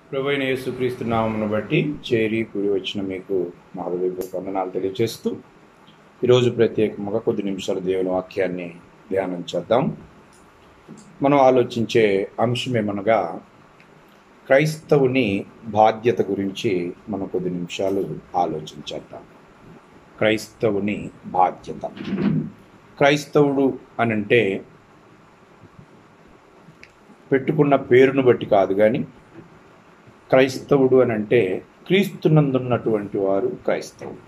ప్రభైన యేసుక్రీస్తు నామమును బట్టి చేరి కూడి వచ్చిన మీకు మా హృదయపూర్వక వందనాలు తెలియజేస్తూ ఈరోజు ప్రత్యేకముగా కొద్ది నిమిషాల దేవుని వాక్యాన్ని ధ్యానం చేద్దాం మనం ఆలోచించే అంశం ఏమనగా క్రైస్తవుని బాధ్యత గురించి మనం కొద్ది నిమిషాలు ఆలోచించేద్దాం క్రైస్తవుని బాధ్యత క్రైస్తవుడు అనంటే పెట్టుకున్న పేరును బట్టి కాదు కానీ క్రైస్తవుడు అని అంటే క్రీస్తునందున్నటువంటి వారు క్రైస్తవుడు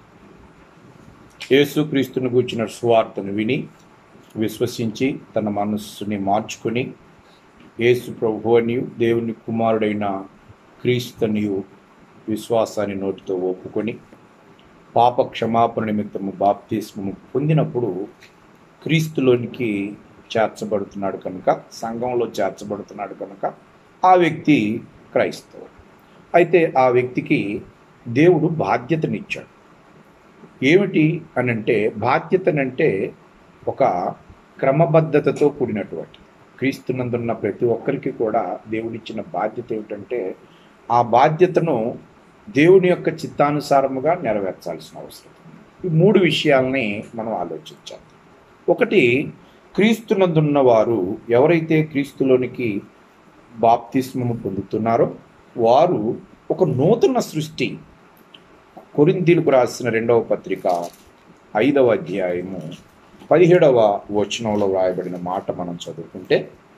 యేసు క్రీస్తుని కూర్చిన స్వార్థను విని విశ్వసించి తన మనస్సుని మార్చుకొని యేసు ప్రభువనియు దేవుని కుమారుడైన క్రీస్తునియు విశ్వాసాన్ని నోటితో ఒప్పుకొని పాప క్షమాపణ నిమిత్తము బాప్తిస్మము పొందినప్పుడు క్రీస్తులోనికి చేర్చబడుతున్నాడు కనుక సంఘంలో చేర్చబడుతున్నాడు కనుక ఆ వ్యక్తి క్రైస్తవుడు అయితే ఆ వ్యక్తికి దేవుడు బాధ్యతనిచ్చాడు ఏమిటి అనంటే బాధ్యతనంటే ఒక క్రమబద్ధతతో కూడినటువంటి క్రీస్తునందున్న ప్రతి ఒక్కరికి కూడా దేవుడిచ్చిన బాధ్యత ఏమిటంటే ఆ బాధ్యతను దేవుని యొక్క చిత్తానుసారముగా నెరవేర్చాల్సిన అవసరం ఈ మూడు విషయాల్ని మనం ఆలోచించాలి ఒకటి క్రీస్తునందున్న వారు ఎవరైతే క్రీస్తులోనికి బాప్తిస్మము పొందుతున్నారో వారు ఒక నూతన సృష్టి కొరిందీలకు రాసిన రెండవ పత్రిక ఐదవ అధ్యాయము పదిహేడవ వచనంలో వ్రాయబడిన మాట మనం చదువుకుంటే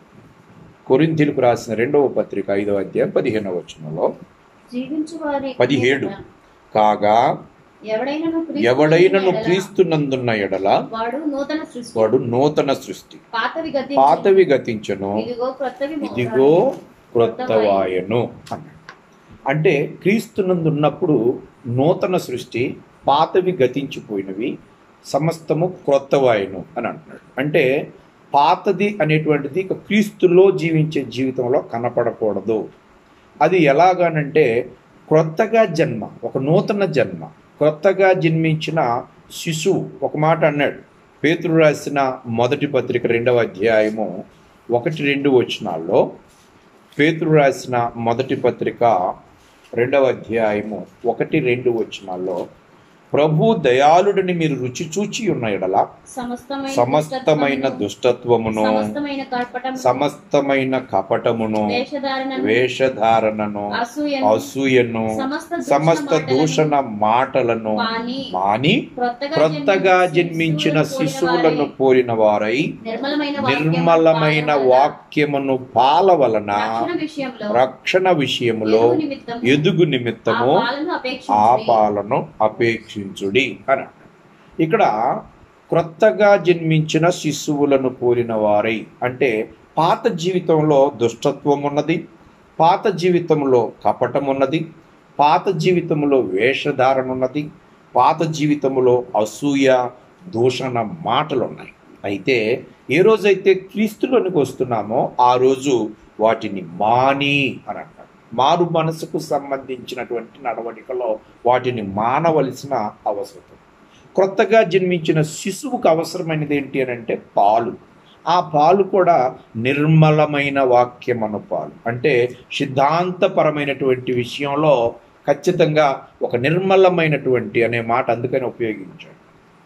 కొరిందీలకు రాసిన రెండవ పత్రిక ఐదవ అధ్యాయం పదిహేనవ వచనంలో జీవించు వారి పదిహేడు కాగా ఎవడైనను క్రీస్తు ఎవడైనను ఎడల క్రీస్తునందున్న ఎడల వాడు నూతన సృష్టి వాడు నూతన సృష్టి పాతవి గతి పాతవి గతించను ఇదిగో క్రొత్తవి మోహరాలు. ఇదిగో క్రొత్తవాయను అన్నాడు అంటే క్రీస్తునందు ఉన్నప్పుడు నూతన సృష్టి పాతవి గతించిపోయినవి సమస్తము క్రొత్తవాయను అని అంటున్నాడు అంటే పాతది అనేటువంటిది ఇక క్రీస్తులో జీవించే జీవితంలో కనపడకూడదు అది ఎలాగానంటే క్రొత్తగా జన్మ ఒక నూతన జన్మ క్రొత్తగా జన్మించిన శిశువు ఒక మాట అన్నాడు పేతురు రాసిన మొదటి పత్రిక రెండవ అధ్యాయము ఒకటి రెండు వచనాల్లో పేతురు రాసిన మొదటి పత్రిక రెండవ అధ్యాయము ఒకటి రెండు వచనాల్లో ప్రభు దయాళుడిని మీరు రుచి చూచి ఉన్న ఎడల సమస్తమైన సమస్తమైన దుష్టత్వమును సమస్తమైన కపటం సమస్తమైన కపటమును వేషధారణ వేషధారణను అసూయను అసూయను సమస్త దూషణ సమస్త మాటలను దూషణ మాటలను మాని మాని క్రొత్తగా క్రొత్తగా జన్మించిన శిశువులను పోలిన వారై నిర్మలమైన నిర్మలమైన వాక్యము వాక్యమును పాలవలన రక్షణ విషయంలో రక్షణ విషయములో ఎదుగు నిమిత్తము ఎదుగు ఆ నిమిత్తము పాలను ఆ అపేక్షించి పాలను అపేక్షించుడి అని అన్నాడు. ఇక్కడ క్రొత్తగా జన్మించిన శిశువులను పోలిన వారై అంటే పాత జీవితంలో దుష్టత్వం ఉన్నది పాత జీవితంలో కపటం ఉన్నది పాత జీవితంలో వేషధారణ ఉన్నది పాత జీవితంలో అసూయ దూషణ మాటలు ఉన్నాయి అయితే ఏ రోజైతే క్రీస్తులోనికి వస్తున్నామో ఆ రోజు వాటిని మాని అని అంటారు మారు మనసుకు సంబంధించినటువంటి నడవడికలో వాటిని మానవలసిన అవసరం క్రొత్తగా జన్మించిన శిశువుకు అవసరమైనది ఏంటి అని అంటే పాలు ఆ పాలు కూడా నిర్మలమైన వాక్యమను పాలు అంటే సిద్ధాంతపరమైనటువంటి విషయంలో ఖచ్చితంగా ఒక నిర్మలమైనటువంటి అనే మాట అందుకని ఉపయోగించాడు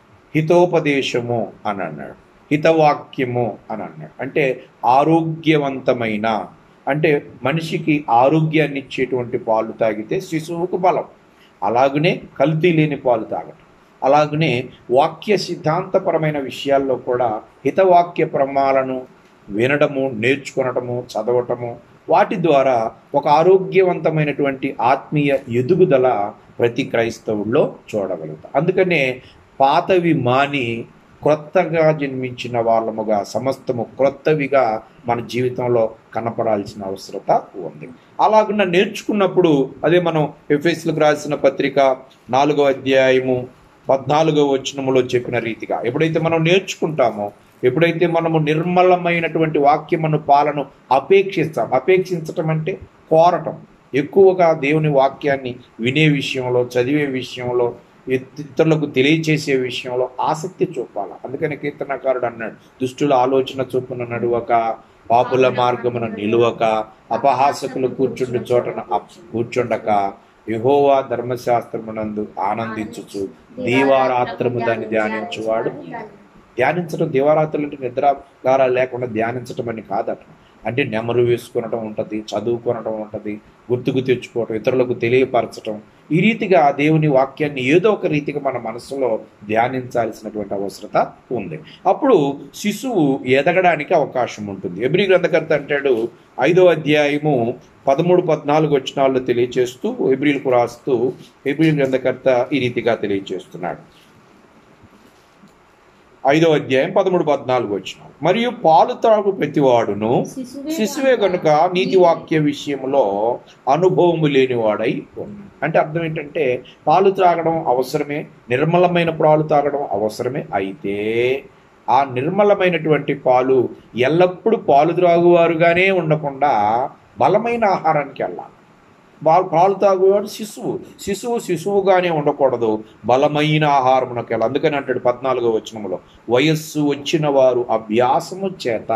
హితోపదేశము అని అన్నాడు హితవాక్యము అని అన్నాడు అంటే ఆరోగ్యవంతమైన అంటే మనిషికి ఆరోగ్యాన్ని ఇచ్చేటువంటి పాలు తాగితే శిశువుకు బలం అలాగనే కల్తీ లేని పాలు తాగటం అలాగనే వాక్య సిద్ధాంతపరమైన విషయాల్లో కూడా హితవాక్య ప్రమాలను వినడము నేర్చుకొనటము చదవటము వాటి ద్వారా ఒక ఆరోగ్యవంతమైనటువంటి ఆత్మీయ ఎదుగుదల ప్రతి క్రైస్తవుల్లో చూడగలుగుతాం అందుకనే పాతవి మాని క్రొత్తగా జన్మించిన వాళ్ళముగా సమస్తము క్రొత్తవిగా మన జీవితంలో కనపడాల్సిన అవసరత ఉంది అలాగున్న నేర్చుకున్నప్పుడు అదే మనం ఎఫ్ఎస్లకు రాసిన పత్రిక నాలుగో అధ్యాయము పద్నాలుగో వచనములో చెప్పిన రీతిగా ఎప్పుడైతే మనం నేర్చుకుంటామో ఎప్పుడైతే మనము నిర్మలమైనటువంటి వాక్యమును పాలను అపేక్షిస్తాం అపేక్షించటం అంటే కోరటం ఎక్కువగా దేవుని వాక్యాన్ని వినే విషయంలో చదివే విషయంలో ఇతరులకు తెలియచేసే విషయంలో ఆసక్తి చూపాలి అందుకని కీర్తనకారుడు అన్నాడు దుష్టుల ఆలోచన చొప్పున నడువక పాపుల మార్గమున నిలువక అపహాసకులు కూర్చుండు చోటన అప్- కూర్చుండక యెహోవా ధర్మశాస్త్రమునందు ఆనందించుచు దీవారాత్రము దాన్ని ధ్యానించువాడు ధ్యానించడం దీవారాత్రులు అంటే నిద్రాగారాలు లేకుండా ధ్యానించడం అని కాదట అంటే నెమరు వేసుకొనటం ఉంటుంది చదువుకొనటం ఉంటుంది గుర్తుకు తెచ్చుకోవటం ఇతరులకు తెలియపరచటం ఈ రీతిగా దేవుని వాక్యాన్ని ఏదో ఒక రీతిగా మన మనసులో ధ్యానించాల్సినటువంటి అవసరత ఉంది అప్పుడు శిశువు ఎదగడానికి అవకాశం ఉంటుంది ఎబ్రి గ్రంథకర్త అంటాడు ఐదో అధ్యాయము పదమూడు పద్నాలుగు వచనాల్లో తెలియచేస్తూ ఎబ్రిల్కు రాస్తూ ఎబ్రిల్ గ్రంథకర్త ఈ రీతిగా తెలియచేస్తున్నాడు ఐదో అధ్యాయం పదమూడు పద్నాలుగు వచ్చిన మరియు పాలు త్రాగు ప్రతివాడును శిశువే కనుక నీతి వాక్య విషయంలో అనుభవము లేనివాడై ఉన్నాడు అంటే అర్థం ఏంటంటే పాలు త్రాగడం అవసరమే నిర్మలమైన పాలు త్రాగడం అవసరమే అయితే ఆ నిర్మలమైనటువంటి పాలు ఎల్లప్పుడూ పాలు త్రాగువారుగానే ఉండకుండా బలమైన ఆహారానికి వెళ్ళాలి పాలు పాలు తాగువాడు శిశువు శిశువు శిశువుగానే ఉండకూడదు బలమైన ఆహారమునకు వెళ్ళాలి అందుకని అంటాడు పద్నాలుగో వచనంలో వయస్సు వచ్చిన వారు అభ్యాసము చేత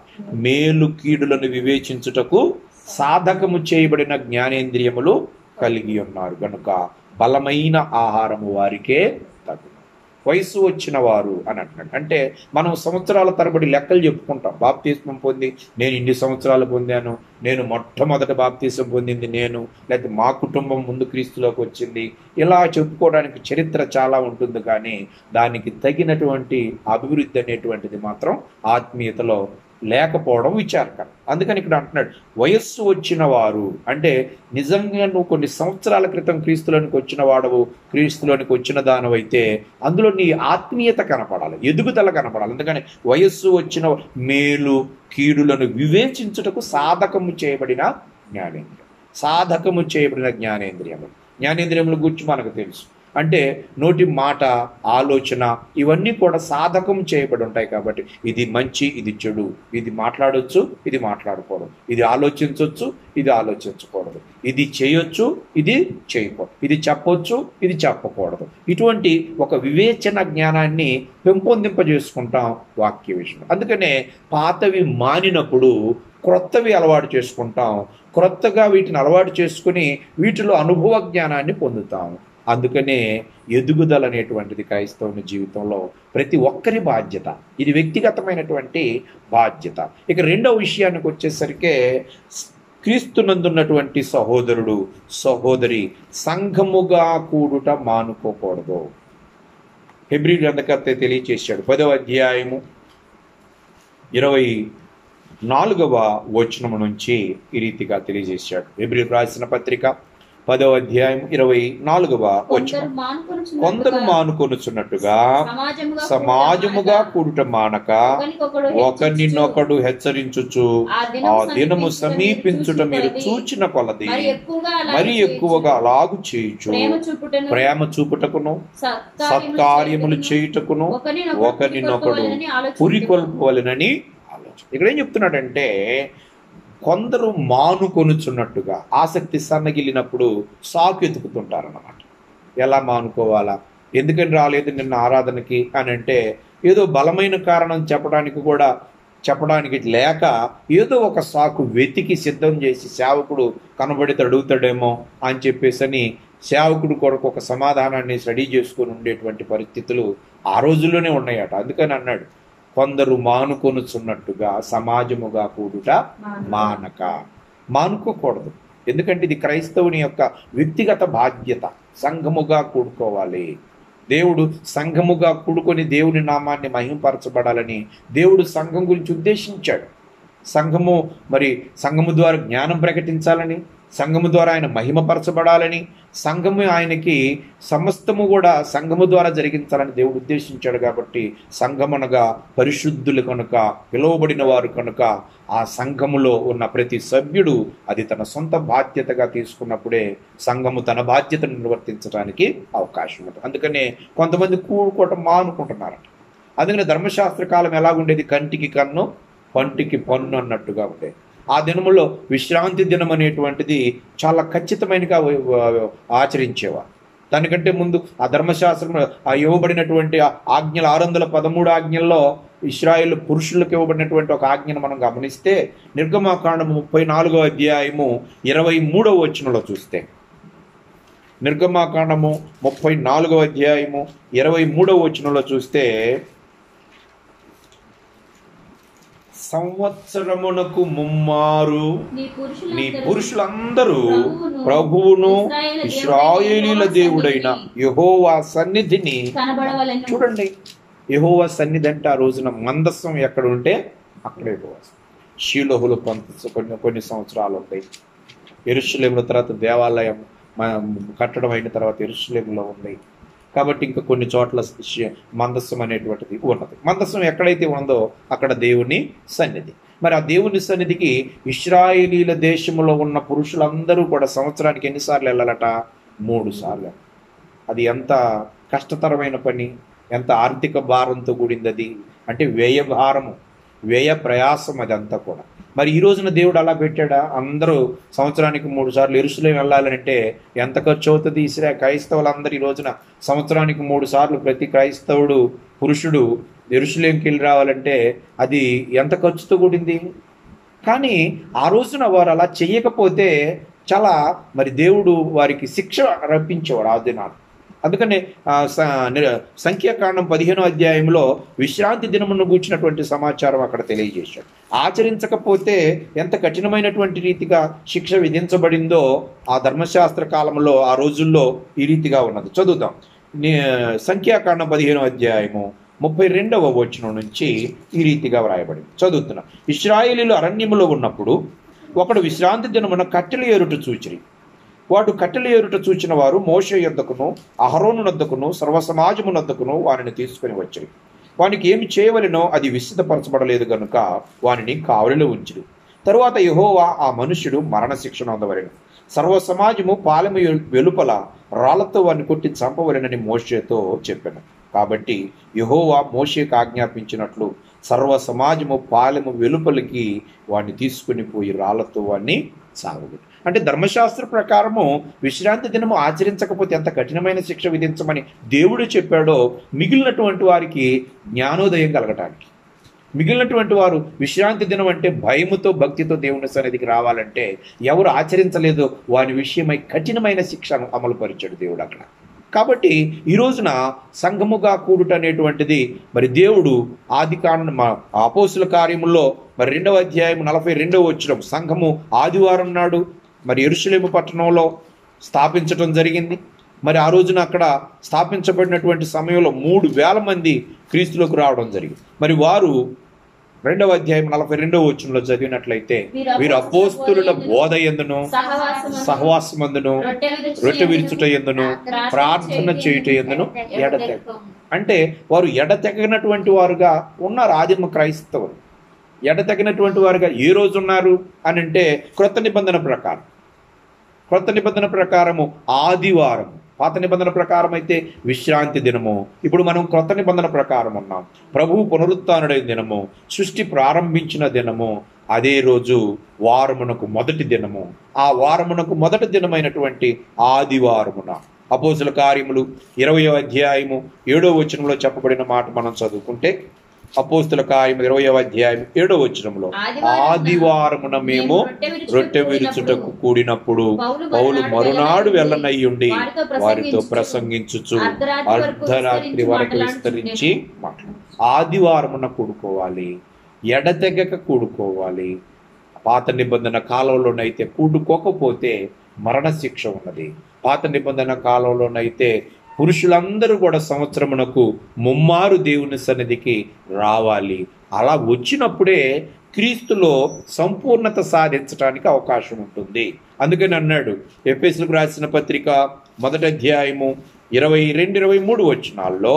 మేలు కీడులను వివేచించుటకు సాధకము చేయబడిన జ్ఞానేంద్రియములు కలిగి ఉన్నారు కనుక బలమైన ఆహారము వారికే తగు వయసు వచ్చిన వారు అని అంటున్నాడు అంటే మనం సంవత్సరాల తరబడి లెక్కలు చెప్పుకుంటాం బాప్తీస్మం పొంది నేను ఇన్ని సంవత్సరాలు పొందాను నేను మొట్టమొదట బాప్తీసం పొందింది నేను లేకపోతే మా కుటుంబం ముందు క్రీస్తులోకి వచ్చింది ఇలా చెప్పుకోవడానికి చరిత్ర చాలా ఉంటుంది కానీ దానికి తగినటువంటి అభివృద్ధి అనేటువంటిది మాత్రం ఆత్మీయతలో లేకపోవడం విచారకరం అందుకని ఇక్కడ అంటున్నాడు వయస్సు వచ్చిన వారు అంటే నిజంగా నువ్వు కొన్ని సంవత్సరాల క్రితం క్రీస్తులోనికి వచ్చిన వాడవు క్రీస్తులోనికి వచ్చిన దానవైతే అందులో నీ ఆత్మీయత కనపడాలి ఎదుగుదల కనపడాలి అందుకని వయస్సు వచ్చిన మేలు కీడులను వివేచించుటకు సాధకము చేయబడిన జ్ఞానేంద్రియం సాధకము చేయబడిన జ్ఞానేంద్రియము జ్ఞానేంద్రియముల గురించి మనకు తెలుసు అంటే నోటి మాట ఆలోచన ఇవన్నీ కూడా సాధకం చేయబడి ఉంటాయి కాబట్టి ఇది మంచి ఇది చెడు ఇది మాట్లాడొచ్చు ఇది మాట్లాడకూడదు ఇది ఆలోచించవచ్చు ఇది ఆలోచించకూడదు ఇది చేయొచ్చు ఇది చేయకూడదు ఇది చెప్పొచ్చు ఇది చెప్పకూడదు ఇటువంటి ఒక వివేచన జ్ఞానాన్ని పెంపొందింపజేసుకుంటాం వాక్య విషయం అందుకనే పాతవి మానినప్పుడు క్రొత్తవి అలవాటు చేసుకుంటాం క్రొత్తగా వీటిని అలవాటు చేసుకుని వీటిలో అనుభవ జ్ఞానాన్ని పొందుతాం అందుకనే ఎదుగుదల అనేటువంటిది క్రైస్తవుని జీవితంలో ప్రతి ఒక్కరి బాధ్యత ఇది వ్యక్తిగతమైనటువంటి బాధ్యత ఇక రెండవ విషయానికి వచ్చేసరికి క్రీస్తునందున్నటువంటి సహోదరుడు సహోదరి సంఘముగా కూడుట మానుకోకూడదు హెబ్రి గ్రంథకర్త తెలియచేశాడు పదవ అధ్యాయము ఇరవై నాలుగవ వచనము నుంచి ఈ రీతిగా తెలియజేశాడు హెబ్రి రాసిన పత్రిక పదవ అధ్యాయం ఇరవై నాలుగవ కొందరు వచనం మానుకొనుచున్నట్టుగా కొందరు మానుకొనుచున్నట్టుగా సమాజముగా సమాజముగా కూడుట మానక ఒకరినొకడు ఒకరినొకడు హెచ్చరించుచు ఆ ఆ దినము సమీపించుట మీరు చూచిన కొలది మరి ఎక్కువగా అలాగే మరి ఎక్కువగా చేయుచు. అలాగు చేయుచు ప్రేమ చూపుటను ప్రేమ చూపుటకును సత్కార్యములు చేయుటకును ఒకరినొకడు పురికొల్పవలెనని ఆలోచన ఇక్కడ ఏం చెప్తున్నాడంటే కొందరు మానుకొనుచున్నట్టుగా ఆసక్తి సన్నగిలినప్పుడు సాకు ఎతుకుతుంటారన్నమాట ఎలా మానుకోవాలా ఎందుకని రాలేదు నిన్న ఆరాధనకి అని అంటే ఏదో బలమైన కారణం చెప్పడానికి కూడా చెప్పడానికి లేక ఏదో ఒక సాకు వెతికి సిద్ధం చేసి సేవకుడు కనబడితే అడుగుతాడేమో అని చెప్పేసి అని సేవకుడు కొరకు ఒక సమాధానాన్ని స్టడీ చేసుకొని ఉండేటువంటి పరిస్థితులు ఆ రోజుల్లోనే ఉన్నాయట అందుకని అన్నాడు కొందరు మానుకొనుచున్నట్టుగా సమాజముగా కూడుట మానక మానుకోకూడదు ఎందుకంటే ఇది క్రైస్తవుని యొక్క వ్యక్తిగత బాధ్యత సంఘముగా కూడుకోవాలి దేవుడు సంఘముగా కూడుకొని దేవుని నామాన్ని మహింపరచబడాలని దేవుడు సంఘం గురించి ఉద్దేశించాడు సంఘము మరి సంఘము ద్వారా జ్ఞానం ప్రకటించాలని సంఘము ద్వారా ఆయన మహిమపరచబడాలని సంఘము ఆయనకి సమస్తము కూడా సంఘము ద్వారా జరిగించాలని దేవుడు ఉద్దేశించాడు కాబట్టి సంఘమనగా పరిశుద్ధులు కనుక పిలువబడిన వారు కనుక ఆ సంఘములో ఉన్న ప్రతి సభ్యుడు అది తన సొంత బాధ్యతగా తీసుకున్నప్పుడే సంఘము తన బాధ్యతను నిర్వర్తించడానికి అవకాశం ఉంటుంది అందుకనే కొంతమంది కూడుకోవటం మానుకుంటున్నారట అందుకని ధర్మశాస్త్ర కాలం ఎలాగుండేది కంటికి కన్ను పంటికి పన్ను అన్నట్టుగా ఉండేది ఆ దినములో విశ్రాంతి దినం అనేటువంటిది చాలా ఖచ్చితమైనగా వ- వ- ఆచరించేవారు దానికంటే ముందు ఆ ధర్మశాస్త్రం ఆ ఇవ్వబడినటువంటి ఆ ఆజ్ఞలు ఆరు వందల పదమూడు ఆజ్ఞల్లో ఇస్రాయేల్ పురుషులకు ఇవ్వబడినటువంటి ఒక ఆజ్ఞను మనం గమనిస్తే నిర్గమాకాండము ముప్పై నాలుగో అధ్యాయము ఇరవై మూడవ వచనంలో చూస్తే నిర్గమాకాండము ముప్పై నాలుగో అధ్యాయము ఇరవై మూడవ వచనంలో చూస్తే సంవత్సరమునకు ముమ్మారు నీ నీ పురుషులందరూ పురుషులందరూ ప్రభువును, ప్రభువును ఇశ్రాయేలు ఇస్రాయేలీల దేవుడైన యెహోవా సన్నిధిని కనబడవలెను చూడండి యెహోవా సన్నిధి అంటే ఆ రోజున మందస్సం ఎక్కడ ఉంటే అక్కడ యెహోవా షీలోహులు పంత కొన్ని కొన్ని సంవత్సరాలు ఉంటాయి ఎరుషులేముల తర్వాత దేవాలయం మ- కట్టడం అయిన తర్వాత ఎరుషులేములో ఉంది కాబట్టి ఇంకా కొన్ని చోట్ల షి- మందస్సం అనేటువంటిది ఉన్నది మందస్సం ఎక్కడైతే ఉందో అక్కడ దేవుని సన్నిధి మరి ఆ దేవుని సన్నిధికి ఇస్రాయేలీల దేశంలో ఉన్న పురుషులందరూ కూడా సంవత్సరానికి ఎన్నిసార్లు వెళ్ళాలట మూడు సార్లు అది ఎంత కష్టతరమైన పని ఎంత ఆర్థిక భారంతో కూడింది అది అంటే వ్యయ భారము వ్యయ ప్రయాసం అదంతా కూడా మరి ఈ రోజున దేవుడు అలా పెట్టాడా అందరూ సంవత్సరానికి మూడు సార్లు ఎరుసలేం వెళ్ళాలంటే ఎంత ఖర్చు అవుతుంది ఇస్రా క్రైస్తవులందరూ ఈ రోజున సంవత్సరానికి మూడు సార్లు ప్రతి క్రైస్తవుడు పురుషుడు ఎరుసలేంకి వెళ్ళి రావాలంటే అది ఎంత ఖర్చుతో కూడింది కానీ ఆ రోజున వారు అలా చెయ్యకపోతే చాలా మరి దేవుడు వారికి శిక్ష రప్పించేవాడు ఆ దినాలు అందుకనే ఆ, స- ని- సంఖ్యాకాండం పదిహేనో అధ్యాయంలో విశ్రాంతి దినమును గూర్చినటువంటి సమాచారం అక్కడ తెలియజేశాడు ఆచరించకపోతే ఎంత కఠినమైనటువంటి రీతిగా శిక్ష విధించబడిందో ఆ ధర్మశాస్త్ర కాలంలో ఆ రోజుల్లో ఈ రీతిగా ఉన్నది చదువుదాం ని- సంఖ్యాకాండం పదిహేనో అధ్యాయము ముప్పై రెండవ వచనం నుంచి ఈ రీతిగా వ్రాయబడింది చదువుతున్నా ఇస్రాయేలీలు అరణ్యములో ఉన్నప్పుడు ఒకడు విశ్రాంతి దినమున కట్టెలు ఏరుట చూచిరి వాడు కట్టెలు ఏరుట చూచిన వారు మోషే యొద్దకును అహరోను నద్దకును సర్వసమాజము నద్దకును వారిని తీసుకుని వచ్చారు వానికి ఏమి చేయవలెనో అది విసిద్ధపరచబడలేదు గనుక వానిని కావలిలో ఉంచిరు తరువాత యెహోవా ఆ మనుష్యుడు మరణశిక్ష నొందవలెను సర్వ సమాజము పాలెము వెలుపల రాళ్లతో వారిని కొట్టి చంపవలెనని మోషేతో చెప్పాను కాబట్టి యెహోవా మోషేకు ఆజ్ఞాపించినట్లు సర్వ సమాజము పాలెము వెలుపలికి వాడిని తీసుకుని పోయి రాళ్లతో వాడిని సాగుబెట్టు అంటే ధర్మశాస్త్ర ప్రకారము విశ్రాంతి దినము ఆచరించకపోతే ఎంత కఠినమైన శిక్ష విధించమని దేవుడు చెప్పాడో మిగిలినటువంటి వారికి జ్ఞానోదయం కలగటానికి మిగిలినటువంటి వారు విశ్రాంతి దినం అంటే భయముతో భక్తితో దేవుని సన్నిధికి రావాలంటే ఎవరు ఆచరించలేదో వారి విషయమై కఠినమైన శిక్షను అమలు పరిచాడు దేవుడు అక్కడ కాబట్టి ఈ రోజున సంఘముగా కూడుట అనేటువంటిది మరి దేవుడు ఆది కాండ మా అపోసుల కార్యములో మరి రెండవ అధ్యాయం నలభై రెండవ వచ్చిన సంఘము ఆదివారం నాడు మరి ఎరుషలేము పట్టణంలో స్థాపించటం జరిగింది మరి ఆ రోజున అక్కడ స్థాపించబడినటువంటి సమయంలో మూడు వేల మంది క్రీస్తులకు రావడం జరిగింది మరి వారు రెండవ అధ్యాయం నలభై రెండవ వచనంలో చదివినట్లయితే వీరు అపోస్తుల బోధ ఎందును సహవాసమందు, సహవాసమందును రొట్టె విరుచుట రొట్టె విరుచుట ఎందును ప్రార్థన చేయుట ఎందును ఎడతెగ అంటే వారు ఎడతెగనటువంటి వారుగా ఉన్నారు ఆదిమ క్రైస్తవులు ఎడతెగనటువంటి వారుగా ఏ రోజు ఉన్నారు అని అంటే క్రొత్త నిబంధన ప్రకారం క్రొత్త నిబంధన ప్రకారము ఆదివారం పాత నిబంధన ప్రకారం అయితే విశ్రాంతి దినము ఇప్పుడు మనం క్రొత్త నిబంధన ప్రకారం ఉన్నాం ప్రభువు పునరుత్డైన దినము సృష్టి ప్రారంభించిన దినము అదే రోజు వారమునకు మొదటి దినము ఆ వారమునకు మొదటి దినమైనటువంటి ఆదివారమున అపోజుల కార్యములు ఇరవయో అధ్యాయము ఏడో వచనంలో చెప్పబడిన మాట మనం చదువుకుంటే అపోస్తుల కార్యము ఇరవయో అధ్యాయం ఏడో వచనంలో ఆదివారమున మేము రొట్టె విరుచుటకు కూడినప్పుడు పౌలు మరునాడు వెళ్ళనయ్యుండి వారితో ప్రసంగించుచు అర్ధరాత్రి వరకు విస్తరించి మాట్లాడు ఆదివారమున కూడుకోవాలి ఎడతెగక కూడుకోవాలి పాత నిబంధన కాలంలోనైతే కూడుకోకపోతే మరణశిక్ష ఉన్నది పాత నిబంధన కాలంలోనైతే పురుషులందరూ కూడా సంవత్సరమునకు ముమ్మారు దేవుని సన్నిధికి రావాలి అలా వచ్చినప్పుడే క్రీస్తులో సంపూర్ణత సాధించడానికి అవకాశం ఉంటుంది అందుకని అన్నాడు ఎఫ్ఎస్లకు రాసిన పత్రిక మొదటి అధ్యాయము ఇరవై రెండు ఇరవై మూడు వచనాల్లో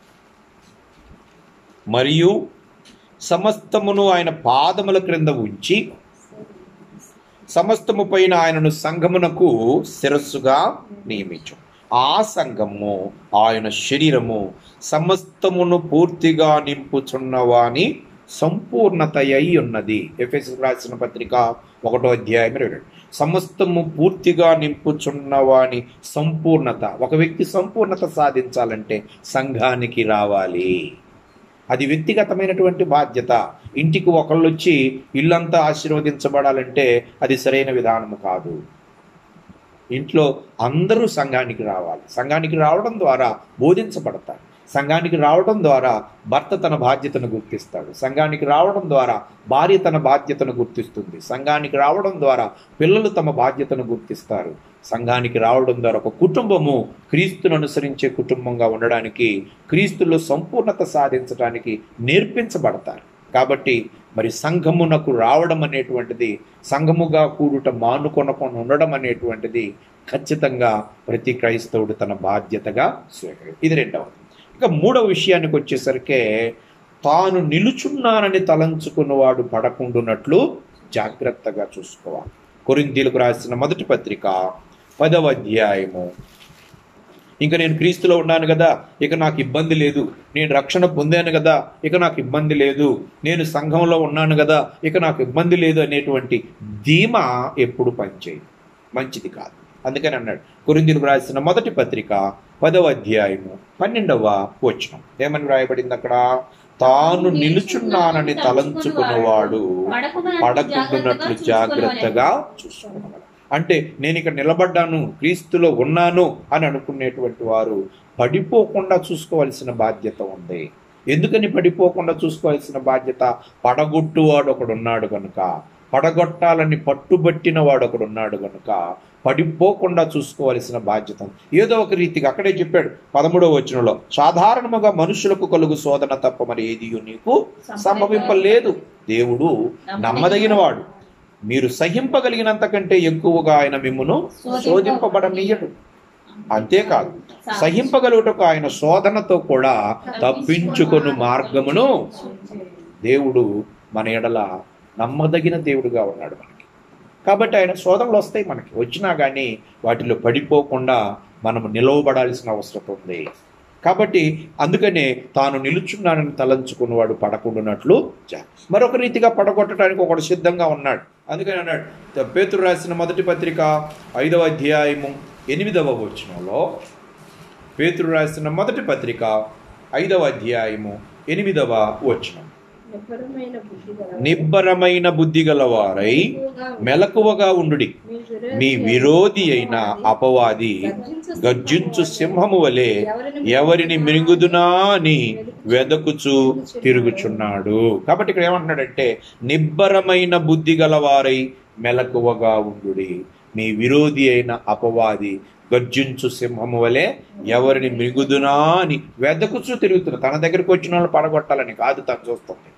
మరియు సమస్తమును ఆయన పాదముల క్రింద ఉంచి సమస్తము పైన ఆయనను సంఘమునకు శిరస్సుగా నియమించు ఆ సంఘము ఆయన శరీరము సమస్తమును పూర్తిగా నింపుచున్నవాని సంపూర్ణత అయి ఉన్నది ఎఫ్ఎస్ రాసిన పత్రిక ఒకటో అధ్యాయం ఇరవై రెండు సమస్తము పూర్తిగా నింపుచున్నవాని సంపూర్ణత ఒక వ్యక్తి సంపూర్ణత సాధించాలంటే సంఘానికి రావాలి అది వ్యక్తిగతమైనటువంటి బాధ్యత ఇంటికి ఒకళ్ళు వచ్చి ఇల్లంతా ఆశీర్వదించబడాలంటే అది సరైన విధానము కాదు ఇంట్లో అందరూ సంఘానికి రావాలి సంఘానికి రావడం ద్వారా బోధించబడతారు సంఘానికి రావడం ద్వారా భర్త తన బాధ్యతను గుర్తిస్తాడు సంఘానికి రావడం ద్వారా భార్య తన బాధ్యతను గుర్తిస్తుంది సంఘానికి రావడం ద్వారా పిల్లలు తమ బాధ్యతను గుర్తిస్తారు సంఘానికి రావడం ద్వారా ఒక కుటుంబము క్రీస్తును అనుసరించే కుటుంబంగా ఉండడానికి క్రీస్తులో సంపూర్ణత సాధించడానికి నేర్పించబడతారు కాబట్టి మరి సంఘమునకు రావడం అనేటువంటిది సంఘముగా కూడుట మానుకొనకొని ఉండడం అనేటువంటిది ఖచ్చితంగా ప్రతి క్రైస్తవుడు తన బాధ్యతగా స్వీకరి ఇది రెండవది ఇక మూడవ విషయానికి వచ్చేసరికి తాను నిలుచున్నానని తలంచుకున్నవాడు పడకుండునట్లు జాగ్రత్తగా చూసుకోవాలి కొరింథీలకు రాసిన మొదటి పత్రిక పదవ అధ్యాయము ఇంకా నేను క్రీస్తులో ఉన్నాను కదా ఇక నాకు ఇబ్బంది లేదు నేను రక్షణ పొందాను కదా ఇక నాకు ఇబ్బంది లేదు నేను సంఘంలో ఉన్నాను కదా ఇక నాకు ఇబ్బంది లేదు అనేటువంటి ధీమా ఎప్పుడు పనిచేయదు మంచిది కాదు అందుకని అన్నాడు కొరిందీలకు రాసిన మొదటి పత్రిక పదవ అధ్యాయము పన్నెండవ వచనం ఏమని రాయబడింది అక్కడ తాను నిలుచున్నానని తలంచుకున్నవాడు పడకుండునట్లు జాగ్రత్తగా చూసుకోవాలి అంటే నేను ఇక్కడ నిలబడ్డాను క్రీస్తులో ఉన్నాను అని అనుకునేటువంటి వారు పడిపోకుండా చూసుకోవాల్సిన బాధ్యత ఉంది ఎందుకని పడిపోకుండా చూసుకోవాల్సిన బాధ్యత పడగొట్టువాడు ఒకడు ఉన్నాడు కనుక పడగొట్టాలని పట్టుబట్టిన వాడు ఒకడు ఉన్నాడు కనుక పడిపోకుండా చూసుకోవాల్సిన బాధ్యత ఏదో ఒక రీతిగా అక్కడే చెప్పాడు పదమూడవ వచనంలో సాధారణముగా మనుషులకు కలుగు శోధన తప్ప మరి ఏది నీకు సంభవింపలేదు దేవుడు నమ్మదగినవాడు మీరు సహింపగలిగినంత కంటే ఎక్కువగా ఆయన మిమ్మును శోధింపబడనీయడు అంతేకాదు సహింపగలుగుటకు ఆయన శోధనతో కూడా తప్పించుకొను మార్గమును దేవుడు మన ఎడల నమ్మదగిన దేవుడుగా ఉన్నాడు మనకి కాబట్టి ఆయన శోధనలు వస్తాయి మనకి వచ్చినా కానీ వాటిలో పడిపోకుండా మనము నిలవబడాల్సిన అవసరం ఉంది కాబట్టి అందుకనే తాను నిలుచున్నానని తలంచుకున్నవాడు పడకుండానట్లు జా- మరొక రీతిగా పడగొట్టడానికి ఒకడు సిద్ధంగా ఉన్నాడు అందుకని అన్నాడు పేతురు రాసిన మొదటి పత్రిక ఐదవ అధ్యాయము ఎనిమిదవ వచనంలో పేతురు రాసిన మొదటి పత్రిక ఐదవ అధ్యాయము ఎనిమిదవ వచనం నిబ్బరమైన బుద్ధి గల నిబ్బరమైన బుద్ధి గలవారై మెలకువగా ఉండుడి మీ విరోధి అయిన అపవాది గర్జించు సింహము వలె ఎవరిని మిరుగుదునా అని వెదకుచు తిరుగుచున్నాడు కాబట్టి ఇక్కడ ఏమంటున్నాడంటే నిబ్బరమైన బుద్ధి గలవారై మెలకువగా ఉండుడి మీ విరోధి అయిన అపవాది గర్జించు సింహము వలె ఎవరిని మిగుదునా అని వెదకుచు తిరుగుతున్నా తన దగ్గరికి వచ్చిన వాళ్ళు పడగొట్టాలని కాదు తను చూస్తుంది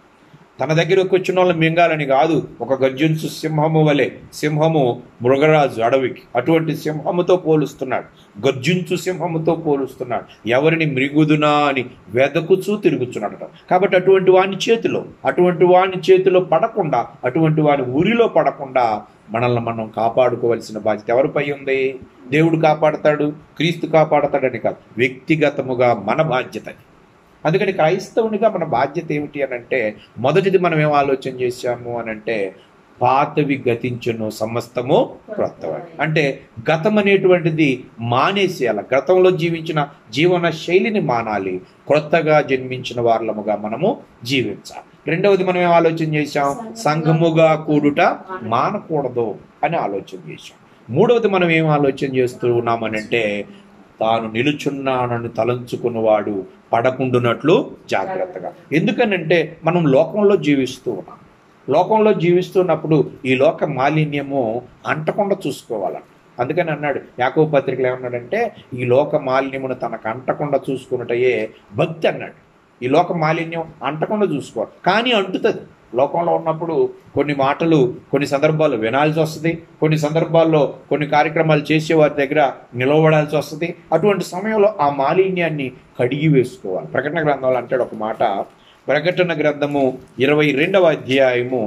తన దగ్గరకు వచ్చిన వాళ్ళని మింగాలని కాదు ఒక గర్జించు సింహము వలె సింహము మృగరాజు అడవికి అటువంటి సింహముతో పోలుస్తున్నాడు గర్జించు సింహముతో పోలుస్తున్నాడు ఎవరిని మృగుదునా అని వెదకుచూ తిరుగుతున్నాడట కాబట్టి అటువంటి వాని చేతిలో అటువంటి వాని చేతిలో పడకుండా అటువంటి వాని ఊరిలో పడకుండా మనల్ని మనం కాపాడుకోవాల్సిన బాధ్యత ఎవరిపై ఉంది దేవుడు కాపాడతాడు క్రీస్తు కాపాడతాడని కాదు వ్యక్తిగతముగా మన బాధ్యత అది. అందుకని క్రైస్తవునిగా మన బాధ్యత ఏమిటి అని అంటే మొదటిది మనం ఏం ఆలోచన చేశాము అని అంటే పాతవి గతించును సమస్తము క్రొత్తవి అంటే గతం అనేటువంటిది మానేసేయాలి గతంలో జీవించిన జీవన శైలిని మానాలి క్రొత్తగా జన్మించిన వారలముగా మనము జీవించాలి రెండవది మనం ఏం ఆలోచన చేశాం సంఘముగా కూడుట మానకూడదు అని ఆలోచన చేశాం మూడవది మనం ఏం ఆలోచన చేస్తూ ఉన్నామనంటే తాను నిలుచున్నానని తలంచుకున్నవాడు పడకుండునట్లు జాగ్రత్తగా ఎందుకనంటే మనం లోకంలో జీవిస్తూ ఉన్నాం లోకంలో జీవిస్తున్నప్పుడు ఈ లోక మాలిన్యము అంటకుండా చూసుకోవాలంట అందుకని అన్నాడు యాకవ పత్రికలు ఏమన్నాడంటే ఈ లోక మాలిన్యమును తనకు అంటకుండా చూసుకున్నటయే భక్తి అన్నాడు ఈ లోక మాలిన్యం అంటకుండా చూసుకోవాలి కానీ అంటుతుంది లోకంలో ఉన్నప్పుడు కొన్ని మాటలు కొన్ని సందర్భాల్లో వినాల్సి వస్తుంది కొన్ని సందర్భాల్లో కొన్ని కార్యక్రమాలు చేసే వారి దగ్గర నిలవబడాల్సి వస్తుంది అటువంటి సమయంలో ఆ మాలిన్యాన్ని కడిగి వేసుకోవాలి ప్రకటన గ్రంథంలో అంటాడు ఒక మాట ప్రకటన గ్రంథము ఇరవై రెండవ అధ్యాయము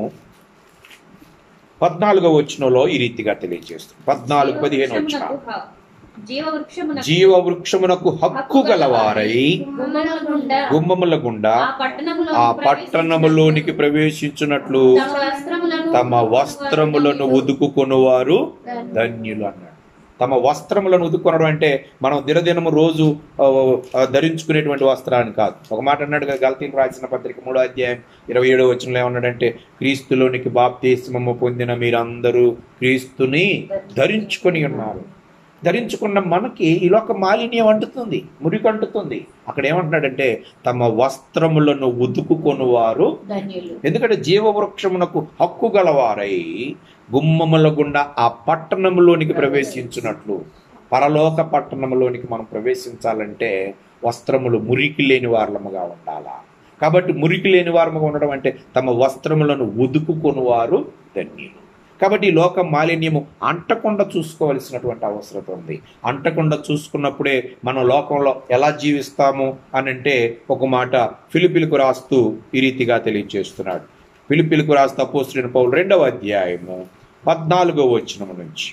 పద్నాలుగవ వచనంలో ఈ రీతిగా తెలియజేస్తుంది పద్నాలుగు పదిహేను వచ్చిన జీవ వృక్షమున జీవ వృక్షమునకు హక్కు గలవారై గుమ్మముల గుండా గుమ్మముల గుండా ఆ పట్టణములో ఆ పట్టణములోనికి ప్రవేశించున్నట్లు తమ వస్త్రములను తమ వస్త్రములను ఉదుకుకొనువారు ధన్యులు అన్నాడు తమ వస్త్రములను ఉదుకొనడం అంటే మనం దినదినము రోజు ఆ, ఆ, ధరించుకునేటువంటి వస్త్రాన్ని కాదు ఒక మాట అన్నాడు కదా గల్తీలు రాసిన పత్రిక మూడో అధ్యాయం ఇరవై ఏడో వచనంలో ఏమన్నాడంటే క్రీస్తులోనికి బాప్తిస్మము పొందిన మీరందరూ క్రీస్తుని ధరించుకొని ఉన్నారు ధరించుకున్న మనకి ఈ లోక మాలిన్యం అంటుతుంది మురికి అంటుతుంది అక్కడ ఏమంటున్నాడంటే తమ వస్త్రములను ఉతుకుకొనువారు ధన్యులు ఎందుకంటే జీవవృక్షమునకు హక్కు గలవారై గుమ్మముల గుండా ఆ పట్టణంలోనికి ప్రవేశించినట్లు పరలోక పట్టణంలోనికి మనం ప్రవేశించాలంటే వస్త్రములు మురికి లేని వారముగా ఉండాలా కాబట్టి మురికి లేని వారముగా ఉండడం అంటే తమ వస్త్రములను ఉదుకుకొనువారు ధన్యులు కాబట్టి ఈ లోక మాలిన్యము అంటకుండా చూసుకోవలసినటువంటి అవసరం ఉంది అంటకుండా చూసుకున్నప్పుడే మనం లోకంలో ఎలా జీవిస్తాము అని అంటే ఒక మాట ఫిలిపిలకు రాస్తూ ఈ రీతిగా తెలియజేస్తున్నాడు ఫిలిపిలకు రాస్తూ అపోస్తులైన పౌలు రెండవ అధ్యాయము పద్నాలుగో వచనము నుంచి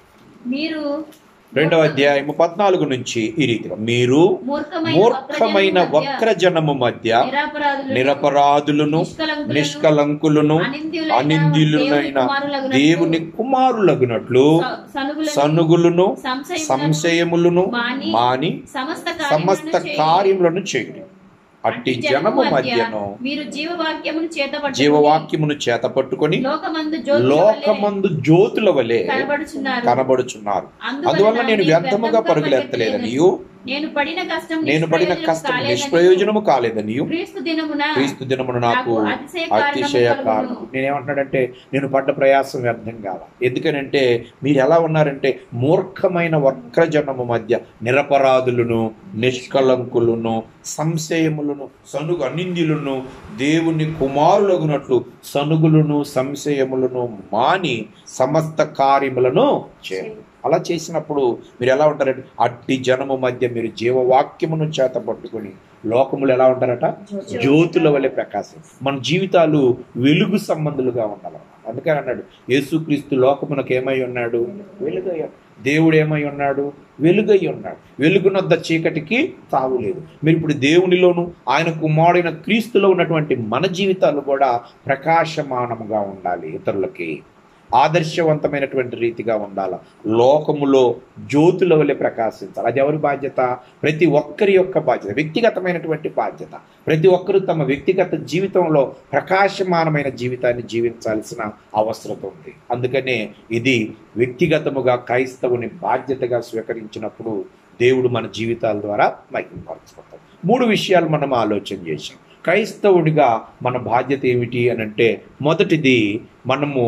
మీరు రెండవ అధ్యాయము పద్నాలుగు నుంచి ఈ రీతిగా మీరు మూర్ఖమైన మూర్ఖమైన వక్ర జనము మధ్య నిరపరాధులను, నిరపరాధులను నిష్కలంకులను, నిష్కలంకులను అనింద్యులైన అనింద్యులైన దేవుని దేవుని కుమారులగునట్లు స- సనుగులను, సనుగులను సంశయములను, సంశయములను మాని, మాని సమస్త సమస్త కార్యములను చేయుడి. కార్యములను చేయుడి అట్టి జనము మధ్యను మీరు జీవవాక్యమును చేతపట్టుకుని జీవవాక్యమును చేత పట్టుకొని లోకమందు జ్యోతుల వలె లోకమందు జ్యోతుల వలె కనబడుచున్నారు కనబడుచున్నారు అందువల్ల నేను వ్యర్థముగా పరుగులెత్తలేదనియు నేను పడిన కష్టం నేను పడిన నిష్ప్రయోజనము కష్టం కాలేదనియు, నిష్ప్రయోజనము కాలేదనియు క్రీస్తు దినమున క్రీస్తు దినమున నాకు నాకు అతిశయ అతిశయ కారణము కారణం కలుగును. నేనేమంటున్నాడంటే నేను పడ్డ ప్రయాసం వ్యర్థం కాల ఎందుకనంటే మీరు ఎలా ఉన్నారంటే మూర్ఖమైన వక్రజనము మధ్య నిరపరాధులను నిష్కలంకులను సంశయములను సనుగు అనింద్యులను దేవుని కుమారులగునట్లు సనుగులను సంశయములను మాని సమస్త కార్యములను చేయండి అలా చేసినప్పుడు మీరు ఎలా ఉంటారంటే అట్టి జనము మధ్య మీరు జీవవాక్యమును చేత పట్టుకొని లోకములు ఎలా ఉంటారట జ్యోతుల వలె ప్రకాశం మన జీవితాలు వెలుగు సంబంధులుగా ఉండాలి అందుకని అన్నాడు యేసుక్రీస్తు లోకమునకు ఏమై ఉన్నాడు వెలుగై దేవుడు ఏమై ఉన్నాడు వెలుగై ఉన్నాడు వెలుగునొద్ద చీకటికి తావు లేదు మీరు ఇప్పుడు దేవునిలోను ఆయన కుమారుడైన క్రీస్తులో ఉన్నటువంటి మన జీవితాలు కూడా ప్రకాశమానముగా ఉండాలి ఇతరులకి ఆదర్శవంతమైనటువంటి రీతిగా ఉండాలి లోకములో జ్యోతుల వలె ప్రకాశించాలి అది ఎవరి బాధ్యత ప్రతి ఒక్కరి యొక్క బాధ్యత వ్యక్తిగతమైనటువంటి బాధ్యత ప్రతి ఒక్కరూ తమ వ్యక్తిగత జీవితంలో ప్రకాశమానమైన జీవితాన్ని జీవించాల్సిన అవసరం ఉంది అందుకనే ఇది వ్యక్తిగతముగా క్రైస్తవుని బాధ్యతగా స్వీకరించినప్పుడు దేవుడు మన జీవితాల ద్వారా మహిమపరచుకుంటాం మూడు విషయాలు మనం ఆలోచన చేశాం క్రైస్తవుడిగా మన బాధ్యత ఏమిటి అని అంటే మొదటిది మనము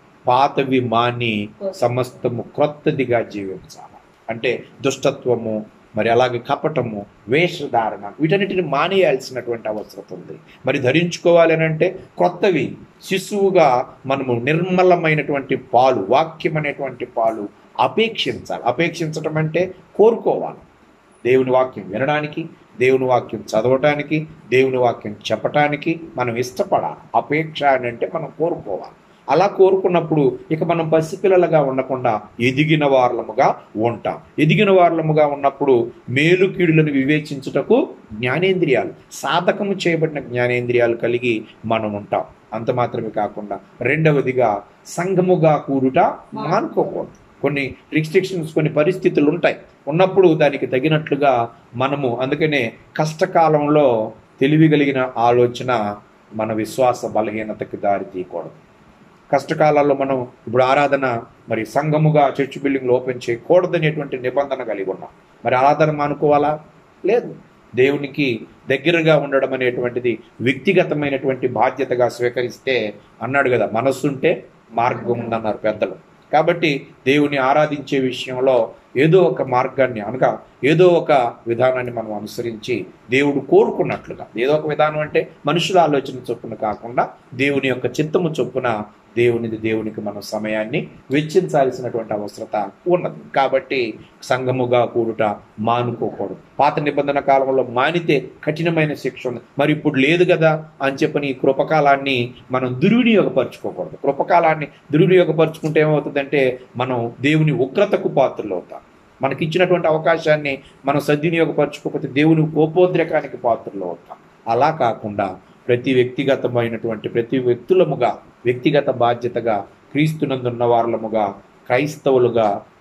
పాతవి మాని సమస్తము క్రొత్తదిగా జీవించాలి అంటే దుష్టత్వము మరి అలాగే కపటము వేషధారణ వీటన్నిటిని మానేయాల్సినటువంటి అవసరం ఉంది మరి ధరించుకోవాలి అని అంటే క్రొత్తవి శిశువుగా మనము నిర్మలమైనటువంటి పాలు వాక్యం అనేటువంటి పాలు అపేక్షించాలి అపేక్షించటం అంటే కోరుకోవాలి దేవుని వాక్యం వినడానికి దేవుని వాక్యం చదవటానికి దేవుని వాక్యం చెప్పటానికి మనం ఇష్టపడాలి అపేక్ష అని అంటే మనం కోరుకోవాలి అలా కోరుకున్నప్పుడు ఇక మనం పసిపిల్లలుగా ఉండకుండా ఎదిగిన వారలముగా ఉంటాం ఎదిగిన వారలముగా ఉన్నప్పుడు మేలు కీడులను వివేచించుటకు జ్ఞానేంద్రియాలు సాధకము చేయబడిన జ్ఞానేంద్రియాలు కలిగి మనం ఉంటాం అంత మాత్రమే కాకుండా రెండవదిగా సంఘముగా కూడుట మానుకోకూడదు కొన్ని రిస్ట్రిక్షన్స్ కొన్ని పరిస్థితులు ఉంటాయి ఉన్నప్పుడు దానికి తగినట్లుగా మనము అందుకనే కష్టకాలంలో తెలివి కలిగిన ఆలోచన మన విశ్వాస బలహీనతకి దారి తీయకూడదు కష్టకాలాల్లో మనం ఇప్పుడు ఆరాధన మరి సంఘముగా చర్చ్ బిల్డింగ్లు ఓపెన్ చేయకూడదనేటువంటి నిబంధన కలిగి ఉన్నాం మరి ఆరాధన మానుకోవాలా లేదు దేవునికి దగ్గరగా ఉండడం అనేటువంటిది వ్యక్తిగతమైనటువంటి బాధ్యతగా స్వీకరిస్తే అన్నాడు కదా మనస్సుంటే మార్గం ఉందన్నారు పెద్దలు కాబట్టి దేవుని ఆరాధించే విషయంలో ఏదో ఒక మార్గాన్ని అనగా ఏదో ఒక విధానాన్ని మనం అనుసరించి దేవుడు కోరుకున్నట్లుగా ఏదో ఒక విధానం అంటే మనుషుల ఆలోచన చొప్పున కాకుండా దేవుని యొక్క చిత్తము చొప్పున దేవునిది దేవునికి మనం సమయాన్ని వెచ్చించాల్సినటువంటి అవసరత ఉన్నది కాబట్టి సంఘముగా కూడుట మానుకోకూడదు పాత నిబంధన కాలంలో మానితే కఠినమైన శిక్ష ఉంది మరి ఇప్పుడు లేదు కదా అని చెప్పని ఈ కృపకాలాన్ని మనం దుర్వినియోగపరచుకోకూడదు కృపకాలాన్ని దుర్వినియోగపరచుకుంటే ఏమవుతుందంటే మనం దేవుని ఉగ్రతకు పాత్రలు అవుతాం మనకిచ్చినటువంటి అవకాశాన్ని మనం సద్వినియోగపరచుకోకపోతే దేవుని కోపోద్రేకానికి పాత్రలు అవుతాం అలా కాకుండా ప్రతి వ్యక్తిగతమైనటువంటి ప్రతి వ్యక్తులముగా వ్యక్తిగత బాధ్యతగా క్రీస్తునందున్న వారలముగా క్రైస్తవులుగా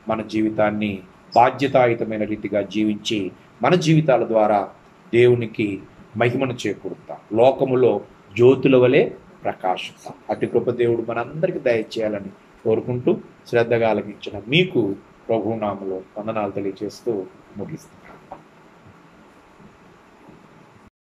మన జీవితాన్ని బాధ్యతాయుతమైన రీతిగా జీవించి మన జీవితాల ద్వారా దేవునికి మహిమను చేకూరుతాం లోకములో జ్యోతుల వలె ప్రకాశిస్తాం అటు కృప దేవుడు మనందరికీ దయచేయాలని కోరుకుంటూ శ్రద్ధగా ఆలకించిన మీకు ప్రభునామలో వందనాలు తెలియజేస్తూ ముగిస్తాం